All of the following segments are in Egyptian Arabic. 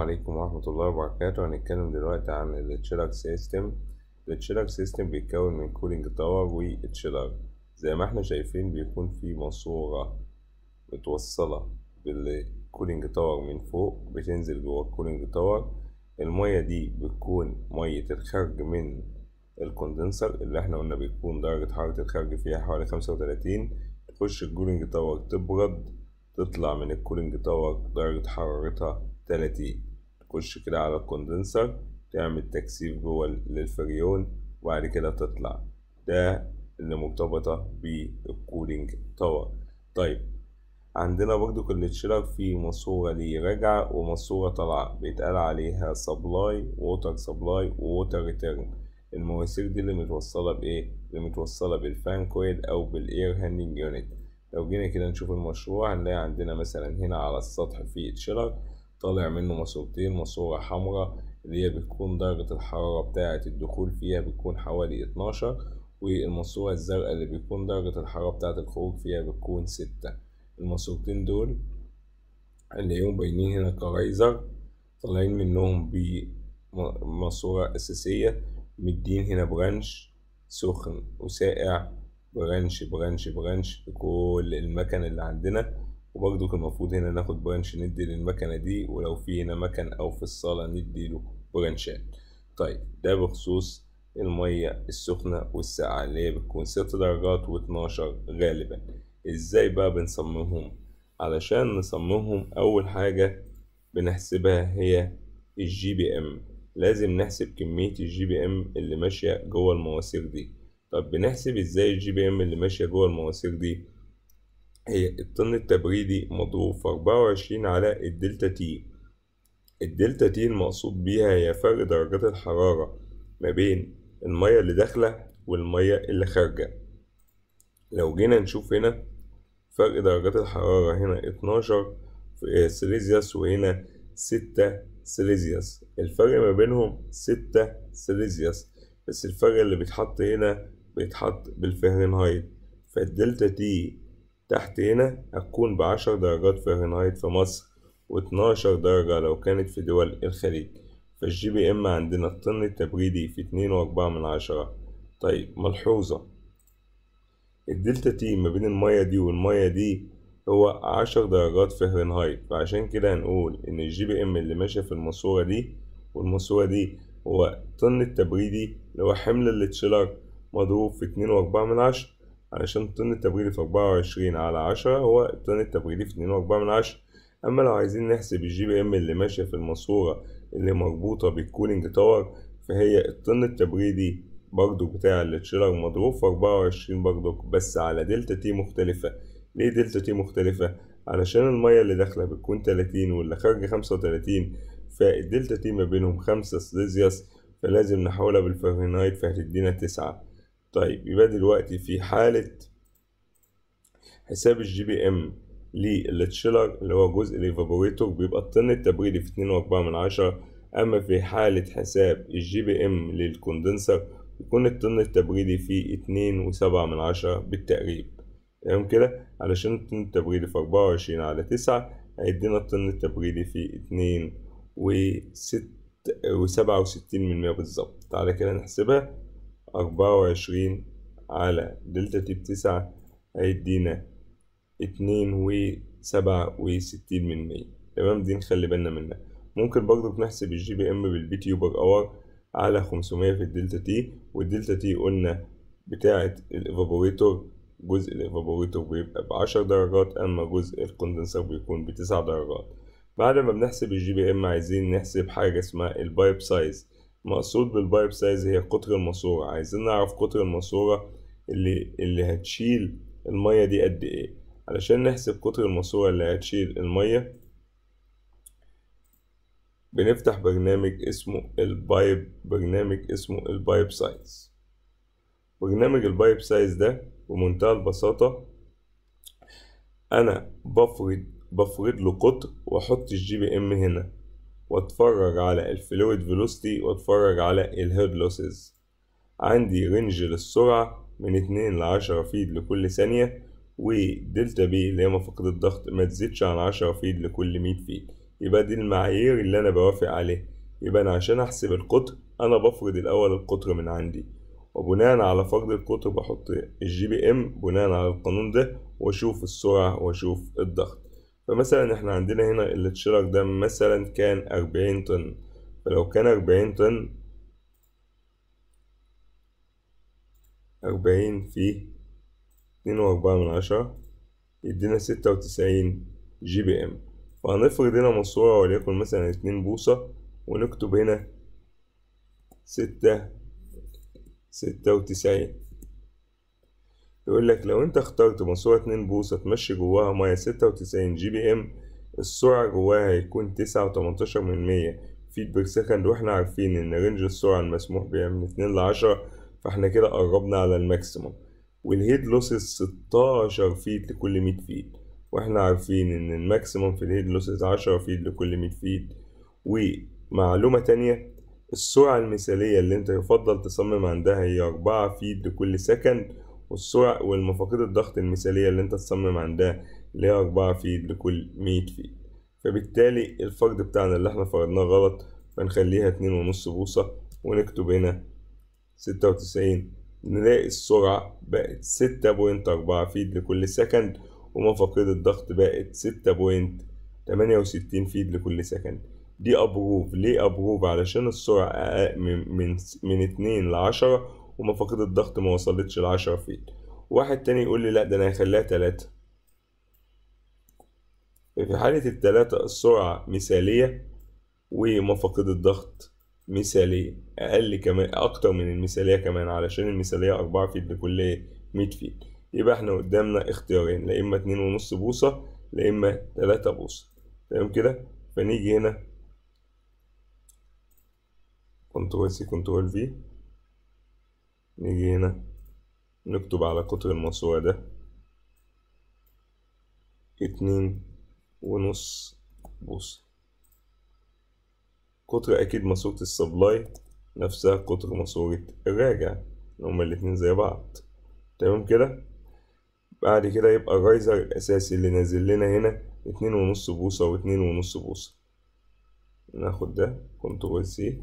عليكم ورحمة الله وبركاته هنتكلم دلوقتي عن التشيلر سيستم التشيلر سيستم بيتكون من كولينج تاور والتشيلر زي ما احنا شايفين بيكون في ماسورة متوصلة بالكولينج تاور من فوق بتنزل جوه الكولينج تاور المية دي بتكون مية الخرج من الكوندنسر اللي احنا قلنا بيكون درجة حرارة الخرج فيها حوالي خمسة وتلاتين تخش الكولينج تاور تبرد تطلع من الكولينج تاور درجة حرارتها تلاتين تخش كده على الكوندنسر تعمل تكثيف جوه للفريون وبعد كده تطلع ده اللي مرتبطة بالكولينج تاور طيب عندنا برضو كل تشيلر في ماسورة ليه راجعة وماسورة طالعة بيتقال عليها سبلاي ووتر سبلاي ووتر ريتيرن المواسير دي اللي متوصلة بإيه؟ اللي متوصلة بالفان كويل أو بالإير هاندنج يونت لو جينا كده نشوف المشروع هنلاقي عندنا مثلا هنا على السطح في تشيلر طالع منه ماسورتين ماسورة حمراء اللي هي بتكون درجة الحرارة بتاعة الدخول فيها بتكون حوالي اتناشر والماسورة الزرقاء اللي بيكون درجة الحرارة بتاعة الخروج فيها بتكون ستة الماسورتين دول اللي هم باينين هنا كرايزر طالعين منهم بماسورة أساسية مدين هنا برانش سخن وساقع برانش برانش برانش لكل المكن اللي عندنا وبرضو كان المفروض هنا ناخد برانش ندي للمكنة دي ولو في هنا مكن أو في الصالة ندي له برانشات طيب ده بخصوص المية السخنة والساقعة اللي هي بتكون ست درجات واتناشر غالبا ازاي بقى بنصممهم علشان نصممهم أول حاجة بنحسبها هي الجي بي ام لازم نحسب كمية الجي بي ام اللي ماشية جوه المواسير دي طب بنحسب ازاي الجي بي ام اللي ماشية جوه المواسير دي هي الطن التبريدي مضروب في أربعة وعشرين على الدلتا تي الدلتا تي المقصود بيها هي فرق درجات الحرارة ما بين المية اللي داخلة والمية اللي خارجة لو جينا نشوف هنا فرق درجات الحرارة هنا اتناشر سيليزيوس وهنا ستة سيليزيوس الفرق ما بينهم ستة سيليزيوس بس الفرق اللي بيتحط هنا بيتحط بالفهرنهايت فالدلتا تي تحت هنا هتكون بعشر درجات فahrenheit في مصر واتناشر درجة لو كانت في دول الخليج فالجي بي ام عندنا الطن التبريدي في اتنين وأربعة من عشرة طيب ملحوظة الدلتا تي ما بين المية دي والمية دي هو عشر درجات فahrenheit فعشان كده هنقول إن الجي بي ام اللي ماشية في الماسورة دي والماسورة دي هو الطن التبريدي اللي هو حمل التشيلر مضروب في اتنين وأربعة من عشرة علشان الطن التبريدي في أربعة وعشرين على عشرة هو الطن التبريدي في اتنين وأربعة من عشرة أما لو عايزين نحسب الجي بي ام اللي ماشية في الماسورة اللي مربوطة بالكولينج تاور فهي الطن التبريدي برضو بتاع التشيلر مضروب في أربعة وعشرين برضو بس على دلتا تي مختلفة ليه دلتا تي مختلفة؟ علشان المية اللي داخلة بتكون تلاتين واللي خارجة خمسة وتلاتين فالدلتا تي ما بينهم خمسة سليزيوس فلازم نحولها بالفahrenheit فهتدينا تسعة طيب يبقى دلوقتي في حالة حساب الجي بي ام للتشيلر اللي هو جزء الايفابوريتور بيبقى الطن التبريدي في اتنين وأربعة من عشرة أما في حالة حساب الجي بي ام للكوندنسر يكون الطن التبريدي في اتنين وسبعة من عشرة بالتقريب تمام كده علشان الطن التبريدي في أربعة وعشرين على تسعة هيدينا الطن التبريدي في اتنين وست وسبعة وستين من مية بالظبط تعالى كده نحسبها أربعة وعشرين على دلتا تي بتسعة هيدينا اتنين وسبعة وستين من مية تمام دي نخلي بالنا منها ممكن برضو بنحسب الجي بي ام بالبي تي بر اور على خمسمية في الدلتا تي والدلتا تي قلنا بتاعة الايفابوريتور جزء الايفابوريتور بيبقى بعشر درجات أما جزء الكوندنسر بيكون بتسع درجات بعد ما بنحسب الجي بي ام عايزين نحسب حاجة اسمها البايب سايز مقصود بالبايب سايز هي قطر الماسورة عايزين نعرف قطر الماسورة اللي اللي هتشيل المية دي قد ايه علشان نحسب قطر الماسورة اللي هتشيل المية بنفتح برنامج اسمه البايب برنامج اسمه البايب سايز برنامج البايب سايز ده بمنتهى البساطة أنا بفرض بفرض له قطر وأحط الجي بي إم هنا وأتفرج على الفلويد فيلوسيتي وأتفرج على الهيد لوسز عندي رينج للسرعة من اتنين لعشرة فيد لكل ثانية ودلتا بي اللي هي مفقد الضغط ما تزيدش عن عشرة فيد لكل مية فيد يبقى دي المعايير اللي أنا بوافق عليها يبقى أنا عشان أحسب القطر أنا بفرض الأول القطر من عندي وبناء على فرض القطر بحط الجي بي ام بناء على القانون ده واشوف السرعة واشوف الضغط فمثلا احنا عندنا هنا التشيلر ده مثلا كان أربعين طن فلو كان أربعين طن أربعين في اتنين وأربعة من عشرة يدينا ستة وتسعين جي بي ام فهنفرض هنا ماسورة وليكن مثلا اتنين بوصة ونكتب هنا ستة ستة وتسعين يقول لك لو انت اخترت ماسورة اتنين بوصة تمشي جواها مية ستة وتسعين جي بي ام السرعة جواها هيكون تسعة وتمنتاشر من مية فيت بير سكند واحنا عارفين ان رينج السرعة المسموح بيها من اتنين لعشرة فاحنا كده قربنا على الماكسيموم والهيد لوسز ستاشر فيت لكل مية فيت واحنا عارفين ان الماكسيموم في الهيد لوسز عشرة فيت لكل مية فيت ومعلومة تانية السرعة المثالية اللي انت يفضل تصمم عندها هي أربعة فيت لكل سكند والسرعة والمفاقيد الضغط المثالية اللي انت تصمم عندها اللي هي أربعة فيت لكل مية فيت فبالتالي الفرض بتاعنا اللي احنا فرضناه غلط فنخليها اتنين ونص بوصة ونكتب هنا ستة وتسعين نلاقي السرعة بقت ستة بوينت أربعة فيت لكل سكند ومفاقيد الضغط بقت ستة بوينت تمانية وستين فيت لكل سكند دي أبروف ليه أبروف علشان السرعة أقل من من من اتنين لعشرة ومفاقيد الضغط ما وصلتش لعشرة فيت واحد تاني يقول لي لأ ده أنا هخليها تلاتة في حالة التلاتة السرعة مثالية ومفاقيد الضغط مثالية أقل كمان أكتر من المثالية كمان علشان المثالية أربعة فيت لكل مية فيت يبقى احنا قدامنا اختيارين لا إما اتنين ونص بوصة لا إما تلاتة بوصة تمام كده فنيجي هنا كنترول سي كنترول في نيجي هنا نكتب على قطر الماسورة ده اتنين ونص بوصة قطر أكيد ماسورة السبلاي نفسها قطر ماسورة الراجع هما الاتنين زي بعض تمام كده بعد كده يبقى الرايزر الأساسي اللي نازل لنا هنا اتنين ونص بوصة واتنين ونص بوصة ناخد ده كنترول سي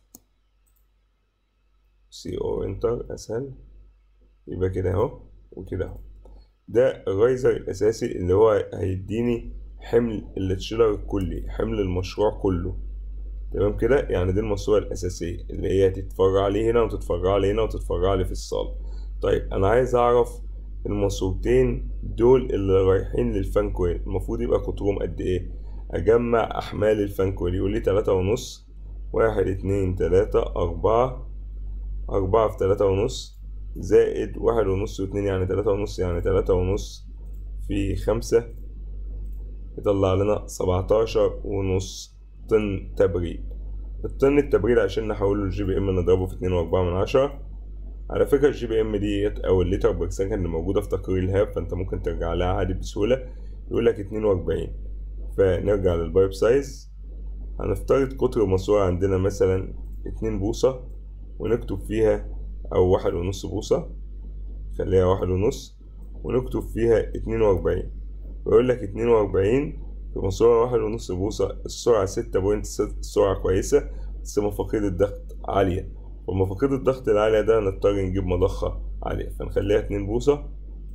سي او انتر اسهل يبقى كده اهو وكده اهو ده الرايزر الاساسي اللي هو هيديني حمل التشيلر الكلي حمل المشروع كله تمام كده يعني دي الماسورة الأساسية اللي هي تتفرع لي هنا وتتفرع لي هنا وتتفرع لي في الصالة طيب أنا عايز أعرف الماسورتين دول اللي رايحين للفان كويل المفروض يبقى قطرهم قد إيه أجمع أحمال الفان كويل يقول لي تلاتة ونص واحد اتنين تلاتة أربعة أربعة في تلاتة ونص زائد واحد ونص واتنين يعني تلاتة ونص يعني تلاتة ونص في خمسة يطلع لنا سبعتاشر ونص طن تبريد الطن التبريد عشان نحوله الجي بي ام نضربه في اتنين وأربعة من عشرة على فكرة الجي بي ام ديت أو الليتر بير سكند موجودة في تقرير الهاب فأنت ممكن ترجع لها عادي بسهولة يقولك اتنين وأربعين فنرجع للبايب سايز هنفترض قطر الماسورة عندنا مثلا اتنين بوصة ونكتب فيها أو واحد ونص بوصة خليها واحد ونص ونكتب فيها اتنين وأربعين ويقول لك اتنين وأربعين في ماسورة واحد ونص بوصة السرعة ستة بوينت ست سرعة كويسة بس مفاقيد الضغط عالية ومفاقيد الضغط العالية ده نضطر نجيب مضخة عالية فنخليها اتنين بوصة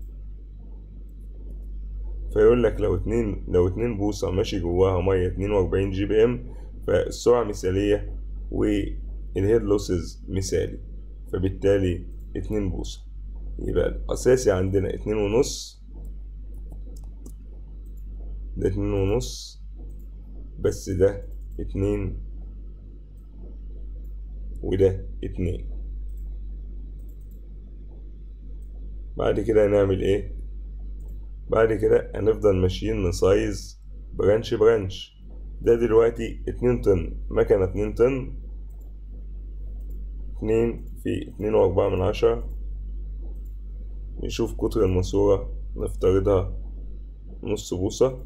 فيقول لك لو اتنين لو اتنين بوصة ماشي جواها مية اتنين وأربعين جي بي ام فالسرعة مثالية والهيد لوسز مثالي فبالتالي اتنين بوصة يبقى الأساسي عندنا اتنين ونص ده اتنين ونص بس ده اتنين وده اتنين بعد كده هنعمل ايه بعد كده هنفضل ماشيين نسايز برانش برانش ده دلوقتي اتنين طن مكنة اتنين طن اتنين في اتنين وأربعة من عشرة نشوف قطر الماسورة نفترضها نص بوصة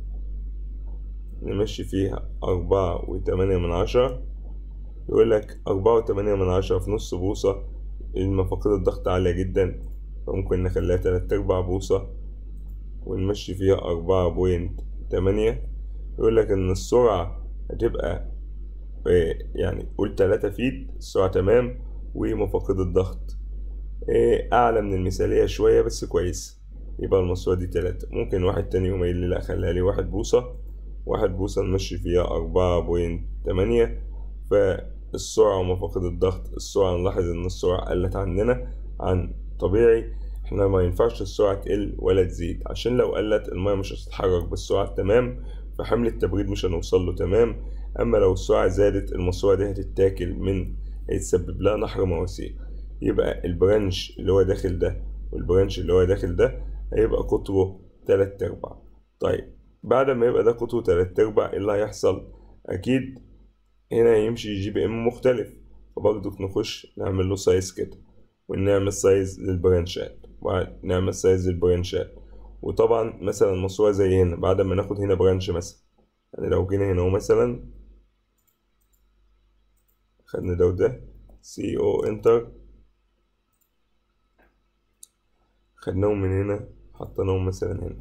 نمشي فيها أربعة وتمانية من عشرة يقول لك أربعة وتمانية من عشرة في نص بوصة المفاقيد الضغط عالية جدا فممكن نخليها تلات أرباع بوصة ونمشي فيها أربعة بوينت تمانية يقول لك ان السرعة هتبقى آه، يعني قول تلاتة فيت السرعة تمام ومفاقيد الضغط آه، أعلى من المثالية شوية بس كويس يبقى الماسورة دي تلاتة ممكن واحد تاني يقوم قايل لي لأ خليها لي واحد بوصة واحد بوصة نمشي فيها أربعة بوينت تمانية فالسرعة ومفاقيد الضغط السرعة نلاحظ إن السرعة قلت عننا عن طبيعي احنا ما ينفعش السرعة تقل ولا تزيد عشان لو قلت المية مش هتتحرك بالسرعة تمام فحمل التبريد مش هنوصل له تمام أما لو السرعة زادت الماسورة دي هتتاكل من هيتسبب لها نحر مواسير يبقى البرانش اللي هو داخل ده والبرانش اللي هو داخل ده هيبقى قطره تلات أرباع طيب بعد ما يبقى ده قطره تلات أرباع إيه اللي هيحصل؟ أكيد هنا هيمشي جي بي إم مختلف فبرضه نخش نعمل له سايز كده ونعمل سايز للبرانشات ونعمل سايز للبرانشات وطبعا مثلا ماسورة زي هنا بعد ما ناخد هنا برانش مثلا يعني لو جينا هنا مثلا خدنا ده وده سي او انتر خدناهم من هنا حطيناهم مثلا هنا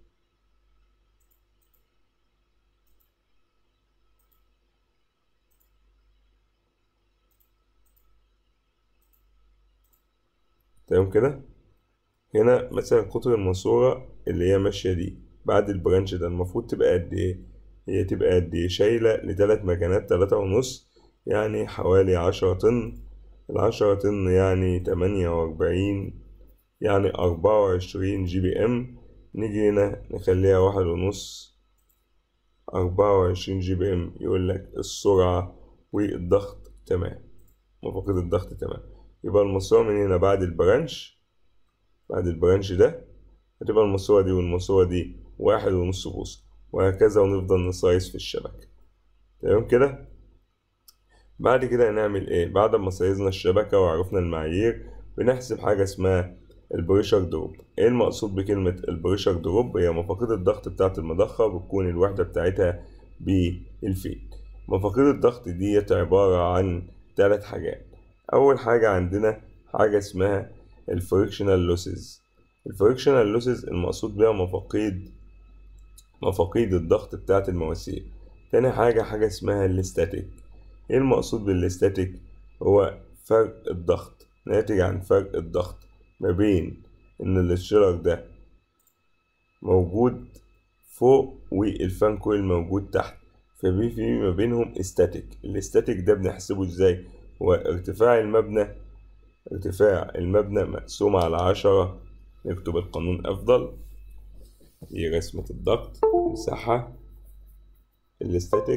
تمام كده هنا مثلا قطر الماسورة اللي هي ماشية دي بعد البرانش ده المفروض تبقى قد ايه هي تبقى قد ايه شايلة لتلات مكانات تلاتة ونص يعني حوالي عشرة طن العشرة طن يعني تمانية وأربعين يعني أربعة وعشرين جي بي إم نيجي هنا نخليها واحد ونص أربعة وعشرين جي بي إم يقول لك السرعة والضغط تمام مفاقيد الضغط تمام يبقى الماسورة من هنا بعد البرانش بعد البرانش ده هتبقى الماسورة دي والماسورة دي واحد ونص بوصة وهكذا ونفضل نصايص في الشبكة تمام كده بعد كده هنعمل ايه بعد ما صيزنا الشبكة وعرفنا المعايير بنحسب حاجة اسمها البريشر دروب ايه المقصود بكلمة البريشر دروب هي مفاقيد الضغط بتاعة المضخة بتكون الوحدة بتاعتها بالفيت مفاقيد الضغط ديت عبارة عن ثلاث حاجات أول حاجة عندنا حاجة اسمها الفريكشنال لوسز الفريكشنال لوسز المقصود بيها مفاقيد مفاقيد الضغط بتاعة المواسير تاني حاجة حاجة اسمها الاستاتيك ايه المقصود بالاستاتيك هو فرق الضغط ناتج عن فرق الضغط ما بين ان الاشتراك ده موجود فوق والفان كويل موجود تحت ففي في ما بينهم استاتيك الاستاتيك ده بنحسبه ازاي هو ارتفاع المبنى ارتفاع المبنى مقسوم على عشرة نكتب القانون أفضل دي رسمة الضغط مساحة الاستاتيك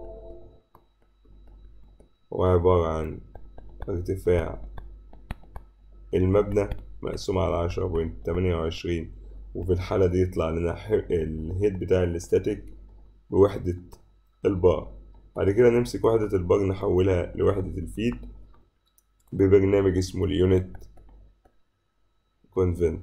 هو عبارة عن ارتفاع المبنى مقسوم على عشرة بوينت تمانية وعشرين وفي الحالة دي يطلع لنا الهيد بتاع الاستاتيك بوحدة البار بعد كده نمسك وحدة البار نحولها لوحدة الفيت ببرنامج اسمه اليونت كونفنت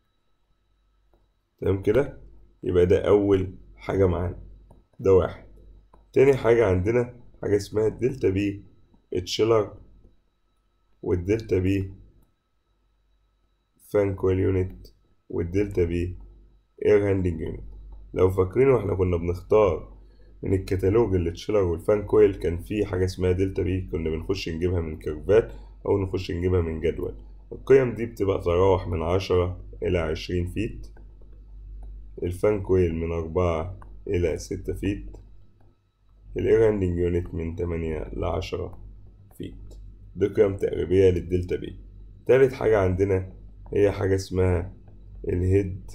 تمام كده يبقى ده أول حاجة معانا ده واحد تاني حاجة عندنا حاجة اسمها الدلتا بي اتشيلر والدلتا بي فان كويل يونت والدلتا بي اير هاندنج يونت لو فاكرين واحنا كنا بنختار من الكتالوج اللي تشيلر والفان كويل كان في حاجة اسمها دلتا بي كنا بنخش نجيبها من كيرفات أو نخش نجيبها من جدول القيم دي بتبقى تراوح من عشرة إلى عشرين فيت الفان كويل من أربعة إلى ستة فيت الاير هاندنج يونت من تمانية لعشرة فيت دي قيم تقريبية للدلتا بي تالت حاجة عندنا هي حاجة اسمها الهيد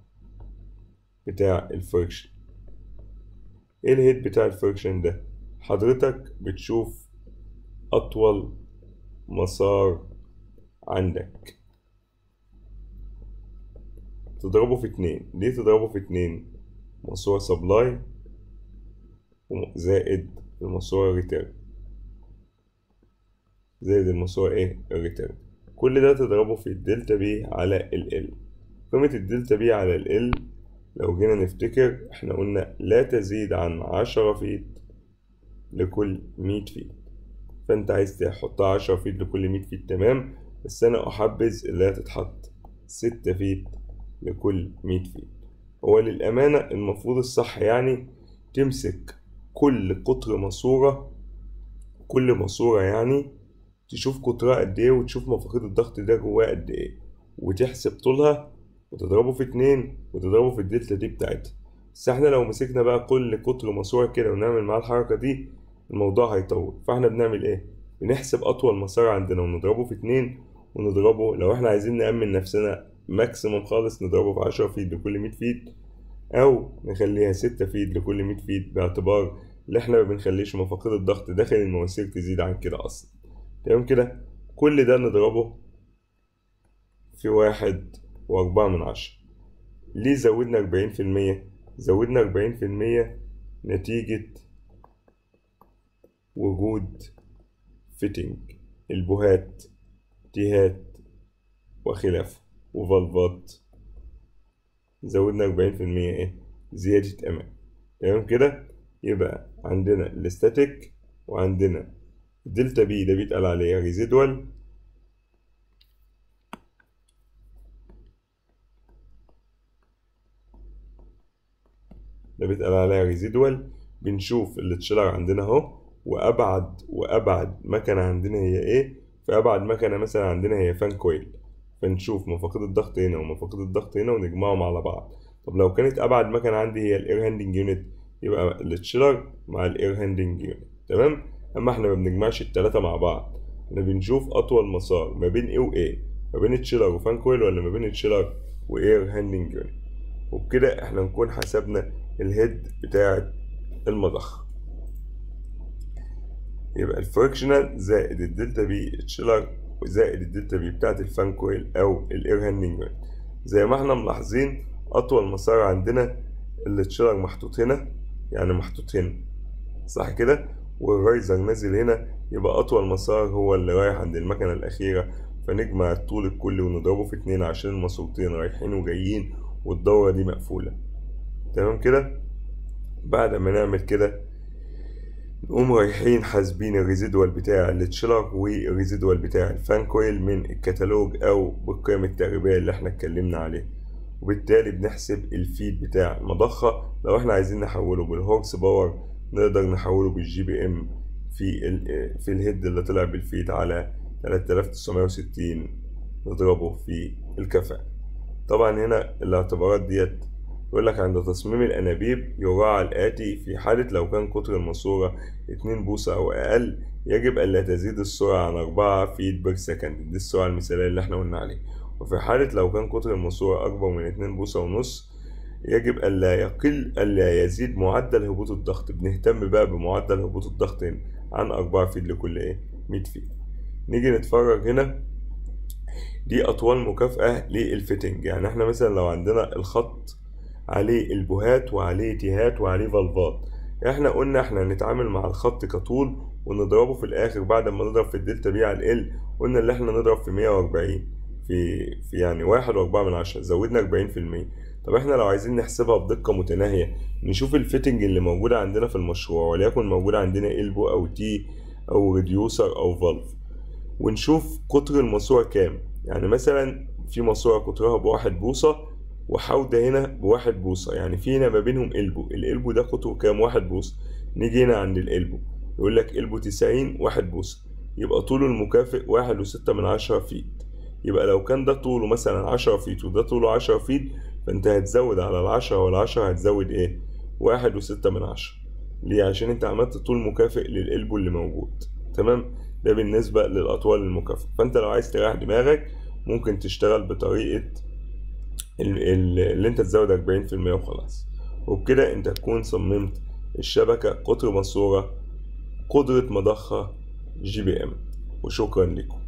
بتاع الفريكشن ايه الهيد بتاع الفريكشن ده حضرتك بتشوف أطول مسار عندك تضربه في اتنين ليه تضربه في اتنين ماسورة سبلاي زائد الماسورة ريتيرن زائد الماسورة ايه الريتيرن كل ده تضربه في الدلتا بي على ال ال قيمة الدلتا بي على ال ال لو جينا نفتكر احنا قلنا لا تزيد عن عشرة فيت لكل مية فيت فانت عايز تحطها عشرة فيت لكل مية فيت تمام بس انا احبذ اللي هي تتحط ستة فيت لكل مية فيت هو للأمانة المفروض الصح يعني تمسك كل قطر ماسورة كل ماسورة يعني تشوف قطرها قد ايه وتشوف مفاقيد الضغط ده جواه قد ايه وتحسب طولها وتضربه في اتنين وتضربه في الدلتا دي بتاعتها بس احنا لو مسكنا بقى كل قطر ماسورة كده ونعمل معاه الحركة دي الموضوع هيطول فاحنا بنعمل ايه بنحسب أطول مسار عندنا ونضربه في اتنين ونضربه لو احنا عايزين نأمن نفسنا ماكسيموم خالص نضربه في عشرة فيت لكل مية فيت أو نخليها ستة فيت لكل مية فيت باعتبار إن احنا ما بنخليش مفاقيد الضغط داخل المواسير تزيد عن كده أصلا تمام كده كل ده نضربه في واحد وأربعة من عشرة ليه زودنا أربعين في المية زودنا أربعين في المية نتيجة وجود فيتنج البوهات تيهات وخلافه وفالفات زودنا أربعين في المية إيه زيادة أمان تمام كده يبقى عندنا الاستاتيك وعندنا الدلتا بي ده بيتقال عليه ريزيدوال ده بيتقال عليها ريزيدوال بنشوف التشيلر عندنا اهو وابعد وابعد مكنه عندنا هي ايه فابعد مكنه مثلا عندنا هي فان كويل فنشوف مفاقيد الضغط هنا ومفاقيد الضغط هنا ونجمعهم على بعض طب لو كانت ابعد مكنه عندي هي الاير هاندنج يونت يبقى التشيلر مع الاير هاندنج يونت تمام اما احنا ما بنجمعش التلاته مع بعض احنا بنشوف اطول مسار ما بين ايه وايه ما بين التشيلر وفان كويل ولا ما بين التشيلر واير هاندنج يونت وبكده احنا نكون حسبنا الهيد بتاعه المضخه يبقى الفريكشنال زائد الدلتا بي تشيلر وزائد الدلتا بي بتاعت الفان كويل او الاير هاندنج يونت زي ما احنا ملاحظين اطول مسار عندنا اللي تشيلر محطوط هنا يعني محطوط هنا صح كده والرايزر نازل هنا يبقى اطول مسار هو اللي رايح عند المكنه الاخيره فنجمع الطول الكلي ونضربه في اتنين عشان الماسورتين رايحين وجايين والدورة دي مقفولة تمام كده بعد ما نعمل كده نقوم رايحين حاسبين الريزيدوال بتاع التشيلر والريزيدوال بتاع الفان كويل من الكتالوج او بالقيم التقريبية اللي احنا اتكلمنا عليها وبالتالي بنحسب الفيد بتاع المضخة لو احنا عايزين نحوله بالهورس باور نقدر نحوله بالجي بي ام في ال في الهيد اللي طلع بالفيد على 3960 نضربه في الكفاءة طبعا هنا الاعتبارات ديت يقول لك عند تصميم الأنابيب يراعى الآتي في حالة لو كان قطر الماسورة 2 بوصة أو أقل يجب ألا تزيد السرعة عن 4 فيت بير سكند دي السرعة المثالية اللي احنا قلنا عليها وفي حالة لو كان قطر الماسورة أكبر من 2 بوصة ونص يجب ألا يقل ألا يزيد معدل هبوط الضغط بنهتم بقى بمعدل هبوط الضغط هنا عن 4 فيت لكل إيه 100 فيت نيجي نتفرج هنا دي أطوال مكافأة للفيتنج يعني احنا مثلا لو عندنا الخط عليه البوهات وعليه تيهات وعليه فالفات احنا قلنا احنا هنتعامل مع الخط كطول ونضربه في الاخر بعد ما نضرب في الدلتا بي على ال قلنا اللي احنا نضرب في 140 في في يعني واحد واربعة من عشرة زودنا أربعين في المية طب احنا لو عايزين نحسبها بدقة متناهية نشوف الفيتنج اللي موجودة عندنا في المشروع وليكن موجود عندنا إلبو أو تي أو ريديوسر أو فالف ونشوف قطر الماسورة كام يعني مثلا في ماسورة قطرها بواحد بوصة وحودة هنا بواحد بوصة يعني في هنا ما بينهم قلبو القلبو ده قطره كام واحد بوصة نيجي هنا عند القلبو يقول لك قلبو تسعين واحد بوصة يبقى طوله المكافئ واحد وستة من عشرة فيت يبقى لو كان ده طوله مثلا عشرة فيت وده طوله عشرة فيت فانت هتزود على العشرة والعشرة هتزود ايه واحد وستة من عشرة ليه عشان انت عملت طول مكافئ للقلبو اللي موجود تمام ده بالنسبة للأطوال المكافئة فانت لو عايز تريح دماغك ممكن تشتغل بطريقة اللي انت تزود أربعين في المية وخلاص وبكده انت تكون صممت الشبكة قطر ماسورة قدرة مضخة جي بي ام وشكرا لكم